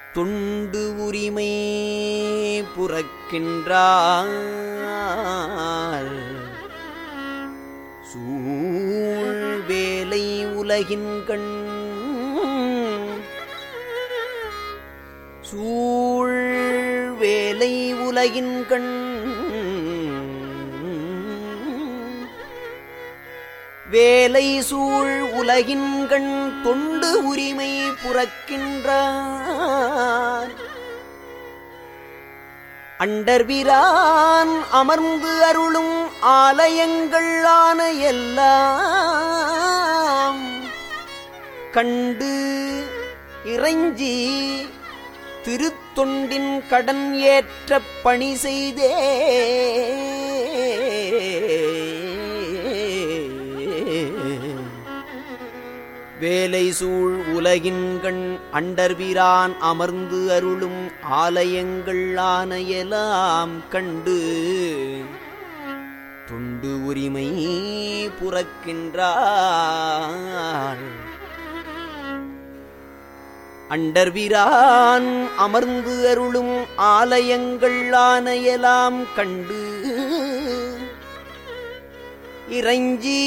தொண்டு உரிமை புறக்கின்றார் சூழ் வேலை உலகின் கண் சூழ் வேலை உலகின் கண் வேலை சூழ் உலகின் கண் தொண்டு உரிமை புறக்கின்றான் அண்டர்விரான் அமர்ந்து அருளும் ஆலயங்கள் ஆன எல்லாம் கண்டு இறைஞ்சி திருத்தொண்டின் கடன் ஏற்ற பணி செய்தே வேலை சூழ் உலகின்கண் அண்டர்விரான் அமர்ந்து அருளும் ஆலயங்கள் ஆனையெல்லாம் கண்டு துண்டு உரிமை புறக்கின்றாள் அண்டர்விரான் அமர்ந்து அருளும் ஆலயங்கள் ஆனையெல்லாம் கண்டு இறைஞ்சி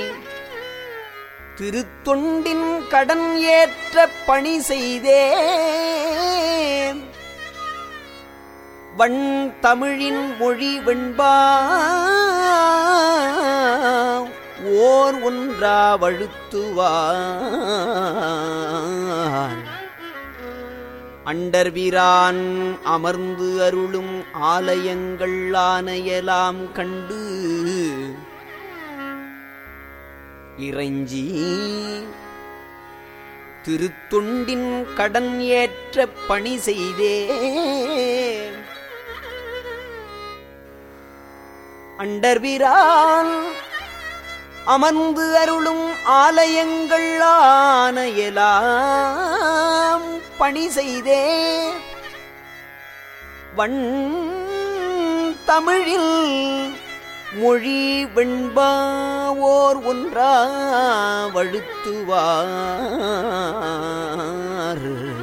திருத்தொண்டின் கடன் ஏற்ற பணி செய்தே வண் தமிழின் மொழி வெண்பா ஓர் ஒன்றா வழுத்துவார் அண்டர்விரான் அமர்ந்து அருளும் ஆலயங்கள் ஆனையலாம் கண்டு இறைஞ்சி திருத்தொண்டின் கடன் ஏற்ற பணி செய்தே அண்டர்விரான் அமர்ந்து அருளும் ஆலயங்கள் ஆனையலாம் பணி செய்தே வண் தமிழில் மொழி வெண்பாவோர் ஒன்றா வழுத்துவார்